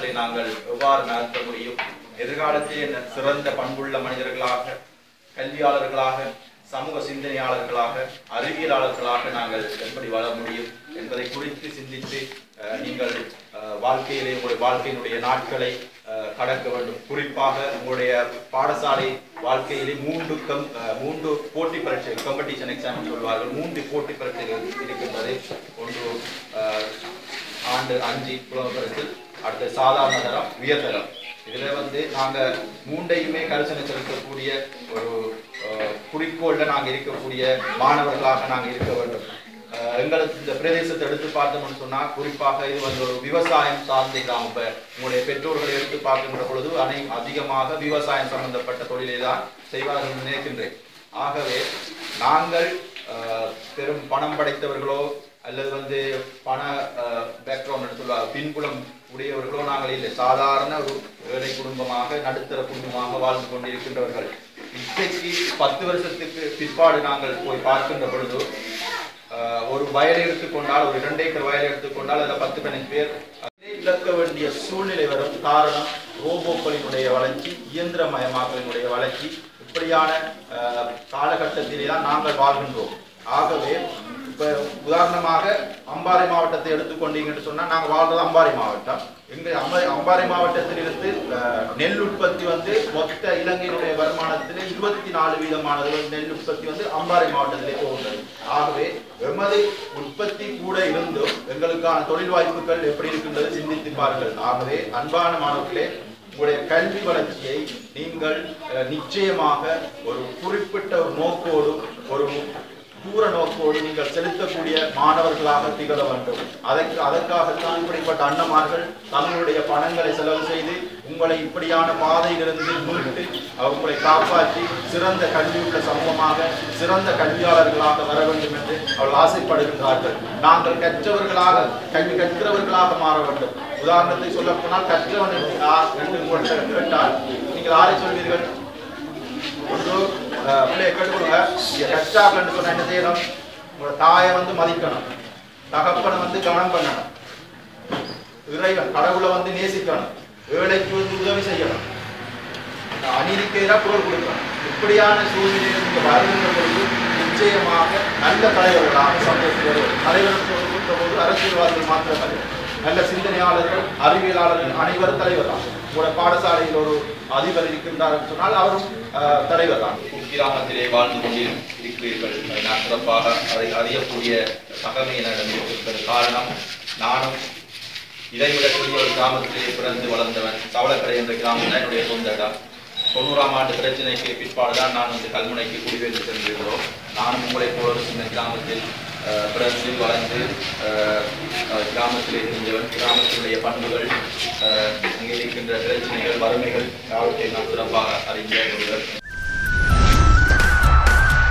பாடசாலைகளை நாங்கள் எவ்வாறு நடத்த முடியும் எதிர்காலத்தில் என்ன சிறந்த பண்புள்ள மனிதர்களாக கல்வியாளர்களாக சமூக சிந்தனையாளர்களாக அறிவியலாளர்களாக நாங்கள் எப்படி வளர முடியும் என்பதை குறித்து சிந்தித்து அஹ், நீங்கள் அஹ், வாழ்க்கையிலே உங்களுடைய வாழ்க்கையினுடைய நாட்களை அஹ், கடக்க வேண்டும் குறிப்பாக உங்களுடைய பாடசாலை வாழ்க்கையிலே மூன்று கம் அஹ், மூன்று போட்டி பரீட்சை காம்படிஷன் எக்ஸாம் சொல்வார்கள் மூன்று போட்டி பரீட்சைகள் இருக்கின்றது ஒன்று அஹ், ஆண்டு அஞ்சு புலவரத்தில் அடுத்த சாதாரண தரம் உயர்தரம் இதுல வந்து நாங்க மூண்டையுமே கரிசனை செலுத்தக்கூடிய ஒரு அஹ், குறிக்கோள்ல நாங்க இருக்கக்கூடிய மாணவர்களாக நாங்க இருக்க வேண்டும் அஹ், எங்களுக்கு இந்த பிரதேசத்தை எடுத்து பார்த்தோம்னு சொன்னா குறிப்பாக இது வந்து ஒரு விவசாயம் சார்ந்த கிராமம் இப்ப உங்களுடைய பெற்றோர்களை எடுத்து பார்க்கின்ற பொழுது அனை அதிகமாக விவசாயம் சம்பந்தப்பட்ட தொழிலை தான் செய்வார்கள் என்று நினைக்கின்றேன் ஆகவே நாங்கள் அஹ், பெரும் பணம் படைத்தவர்களோ அல்லது வந்து பண பேக்ரவுண்ட் சொல்லுவாங்க பின்புலம் உடையவர்களோ நாங்கள் இல்லை சாதாரண ஒரு ஏழை குடும்பமாக நடுத்தர குடும்பமாக வாழ்ந்து கொண்டிருக்கின்றவர்கள் இன்றைக்கு பத்து வருஷத்துக்கு பிற்பாடு நாங்கள் போய் பார்க்கின்ற பொழுது அஹ், ஒரு வயலை எடுத்துக்கொண்டால் ஒரு இரண்டு ஏக்கர் வயலை எடுத்துக்கொண்டால் அதில் பத்து பதினஞ்சு பேர் அதை இழக்க வேண்டிய சூழ்நிலை வரும் காரணம் ரோபோக்களினுடைய வளர்ச்சி இயந்திரமயமாக்கலினுடைய வளர்ச்சி இப்படியான அஹ், காலகட்டத்திலே தான் நாங்கள் வாழ்கின்றோம் ஆகவே இப்ப உதாரணமாக அம்பாறை மாவட்டத்தை எடுத்துக்கொண்டீங்கன்னு சொன்னா நாங்க வாழ்றது அம்பாறை மாவட்டம் எங்க அம்ப- அம்பாறை மாவட்டத்தில் இருந்து அஹ், நெல் உற்பத்தி வந்து மொத்த இலங்கையினுடைய வருமானத்திலே இருபத்தி நாலு வீதமானது வந்து நெல் உற்பத்தி வந்து அம்பாறை மாவட்டத்திலே போகின்றது ஆகவே எமது உற்பத்தி கூட இருந்தும் எங்களுக்கான தொழில் வாய்ப்புகள் எப்படி இருக்கின்றது சிந்தித்து பாருங்கள் ஆகவே அன்பான மாணவர்களே உங்களுடைய கல்வி வளர்ச்சியை நீங்கள் அஹ், நிச்சயமாக ஒரு குறிப்பிட்ட ஒரு நோக்கோடு ஒரு தூர நோக்கோடு நீங்கள் செலுத்தக்கூடிய மாணவர்களாக திகழ வேண்டும் அதற்கு அதற்காகத்தான் இப்படிப்பட்ட அண்ணமார்கள் தங்களுடைய பணங்களை செலவு செய்து உங்களை இப்படியான பாதையிலிருந்து மீட்டு உங்களை காப்பாற்றி சிறந்த கல்வியுள்ள சமூகமாக சிறந்த கல்வியாளர்களாக வர வேண்டும் என்று அவர்கள் ஆசைப்படுகின்றார்கள் நாங்கள் கற்றவர்களாக கல்வி கற்கிறவர்களாக மாற வேண்டும் உதாரணத்தை சொல்ல போனால் கற்றவன் யார் என்று உங்கள்கிட்ட கேட்டால் நீங்கள் யாரை சொல்வீர்கள் ஒன்று அஹ், பிள்ளையை கேட்டுக்கொள்ளுங்க இங்க கற்றாக்கள்னு சொன்னா என்ன செய்யணும் உங்களோட தாயை வந்து மதிக்கணும் தகப்பனை வந்து கவனம் பண்ணணும் இறைவன் கடவுளை வந்து நேசிக்கணும் ஏழைக்கு வந்து உதவி செய்யணும் அநீதிக்கு எதிராக குரல் கொடுக்கணும் இப்படியான சூழ்நிலையில் நீங்க வருகின்ற பொழுது நிச்சயமாக நல்ல தலைவர்களாக சமூகத்தில் வருவது தலைவர் சொல்கின்ற போது அரசியல்வாதிகள் மாத்திர தலைவர் நல்ல சிந்தனையாளர்கள் அறிவியலாளர்கள் அனைவரும் தலைவர் தான் உங்களோட பாடசாலையில் ஒரு அதிபர் இருக்கின்றார் என்று சொன்னால் அவரும் அஹ், தலைவர் தான் கிராமத்திலே வாழ்ந்து கொண்டிருக்கிறீர்கள் நான் சிறப்பாக அதை அறியக்கூடிய தகமை என்னிடம் இருக்கிறது காரணம் நானும் இதைவிட சிறிய ஒரு கிராமத்திலே பிறந்து வளர்ந்தவன் சவளக்கரை என்ற கிராமம் தான் என்னுடைய சொந்த இடம் தொண்ணூறாம் ஆண்டு பிரச்சனைக்கு பிற்பாடுதான் நான் வந்து கல்முனைக்கு குடிபெயர்ந்து சென்றிருக்கிறோம் நானும் உங்களை போல ஒரு சின்ன கிராமத்தில் அஹ், பிறந்து வளர்ந்து அஹ், அஹ், கிராமத்திலே இருந்தவன் கிராமத்தினுடைய பண்புகள் அஹ், அங்கே இருக்கின்ற பிரச்சனைகள் வறுமைகள் யாவற்றை நான் சிறப்பாக அறிந்த ஒருவர்